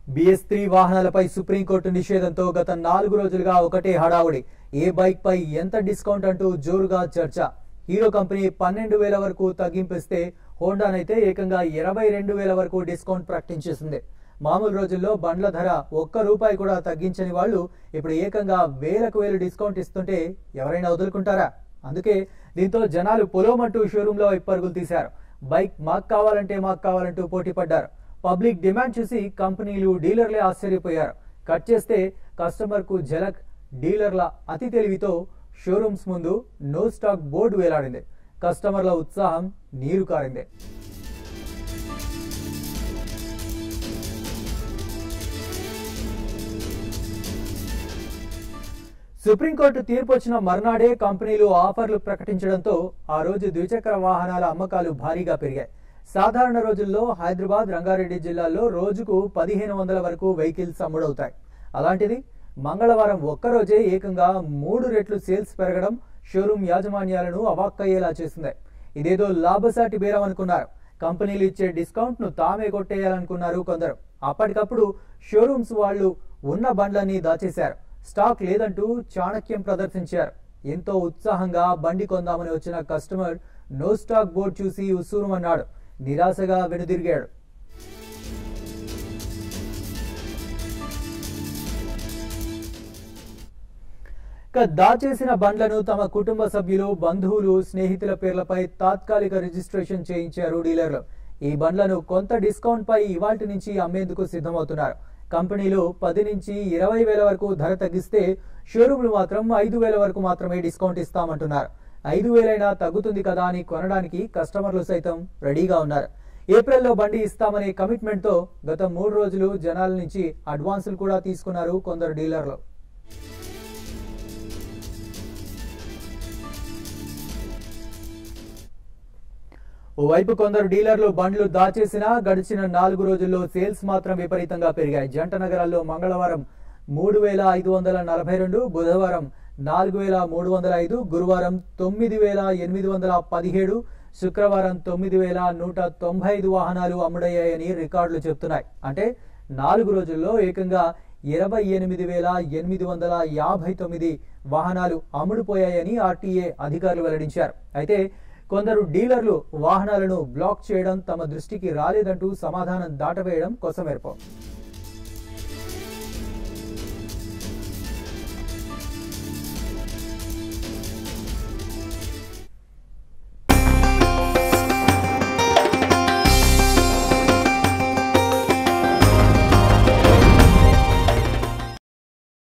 BS three వాహనాలపై supreme court నిషేధంతో గత నాలుగు రోజులుగా ఒకటే హడావుడి ఏ బైక్ పై ఎంత డిస్కౌంట్ అంటూ జోరుగా చర్చ హీరో కంపెనీ పన్నెండు వేల వరకు తగ్గింపిస్తే హోండానైతే ఏకంగా ఇరవై రెండు వేల వరకు డిస్కౌంట్ ప్రకటించేసింది మామూలు రోజుల్లో బండ్ల ధర ఒక్క రూపాయి కూడా తగ్గించని వాళ్ళు ఇప్పుడు ఏకంగా వేలకు వేలు డిస్కౌంట్ ఇస్తుంటే ఎవరైనా వదులుకుంటారా అందుకే దీంతో జనాలు పొలోమంటూ షోరూంలో పరుగులు తీశారు బైక్ మాకు కావాలంటే మాకు కావాలంటూ పోటీ పడ్డారు పబ్లిక్ డిమాండ్ చూసి కంపెనీలు డీలర్లే ఆశ్చర్యపోయారు కట్ చేస్తే కస్టమర్ కు జలక్ డీలర్ల అతి తెలివితో షోరూమ్స్ ముందు నో స్టాక్ బోర్డు వేలాడింది కస్టమర్ల ఉత్సాహం నీరు కారింది సుప్రీంకోర్టు తీర్పు వచ్చిన మర్నాడే కంపెనీలు ఆఫర్లు ప్రకటించడంతో ఆ రోజు ద్విచక్ర వాహనాల అమ్మకాలు భారీగా పెరిగాయి సాధారణ రోజుల్లో హైదరాబాద్ రంగారెడ్డి జిల్లాల్లో రోజుకు పదిహేను వందల వరకు వెహికల్స్ అమ్ముడవుతాయి అలాంటిది మంగళవారం ఒక్కరోజే ఏకంగా మూడు రెట్లు సేల్స్ పెరగడం షోరూమ్ యాజమాన్యాలను అవాక్కయ్యేలా చేసింది ఇదేదో లాభసాటి బేరం అనుకున్నారు కంపెనీలు ఇచ్చే డిస్కౌంట్ ను తామే కొట్టేయాలనుకున్నారు కొందరు అప్పటికప్పుడు షోరూమ్స్ వాళ్ళు ఉన్న బండ్లన్నీ దాచేశారు స్టాక్ లేదంటూ చాణక్యం ప్రదర్శించారు ఎంతో ఉత్సాహంగా బండి కొందామని వచ్చిన కస్టమర్ నో స్టాక్ బోర్డు చూసి ఉస్సూరుమన్నాడు నిరాశగా వెనుదిరిగాడు ఇక దాచేసిన బండ్లను తమ కుటుంబ సభ్యులు బంధువులు స్నేహితుల పేర్లపై తాత్కాలిక రిజిస్ట్రేషన్ చేయించారు డీలర్లు ఈ బండ్లను కొంత డిస్కౌంట్ పై ఇవాటి నుంచి అమ్మేందుకు సిద్ధమవుతున్నారు కంపెనీలు పది నుంచి ఇరవై వేల వరకు ధర తగ్గిస్తే షోరూమ్లు మాత్రం ఐదు వేల వరకు మాత్రమే డిస్కౌంట్ ఇస్తామంటున్నారు ఐదు వేలైనా తగ్గుతుంది కదా అని కొనడానికి కస్టమర్లు సైతం రెడీగా ఉన్నారు ఏప్రిల్లో బండి ఇస్తామనే కమిట్మెంట్ తో గత మూడు రోజులు జనాల నుంచి అడ్వాన్సులు కూడా తీసుకున్నారు కొందరు డీలర్లు ఓవైపు కొందరు డీలర్లు బండ్లు దాచేసినా గడిచిన నాలుగు రోజుల్లో సేల్స్ మాత్రం విపరీతంగా పెరిగాయి జంట నగరాల్లో మంగళవారం మూడు వేల ఐదు వందల నలభై రెండు బుధవారం నాలుగు వేల మూడు వందల ఐదు గురువారం తొమ్మిది వేల ఎనిమిది వందల పదిహేడు శుక్రవారం తొమ్మిది వేల నూట తొంభై ఐదు వాహనాలు అమ్ముడయ్యాయని రికార్డులు చెప్తున్నాయి అంటే నాలుగు రోజుల్లో ఏకంగా ఇరవై ఎనిమిది వేల ఎనిమిది వందల యాభై తొమ్మిది వాహనాలు అమ్ముడుపోయాయని ఆర్టీఏ అధికారులు వెల్లడించారు అయితే కొందరు డీలర్లు వాహనాలను బ్లాక్ చేయడం తమ దృష్టికి రాలేదంటూ సమాధానం దాటవేయడం కొసమెరుపు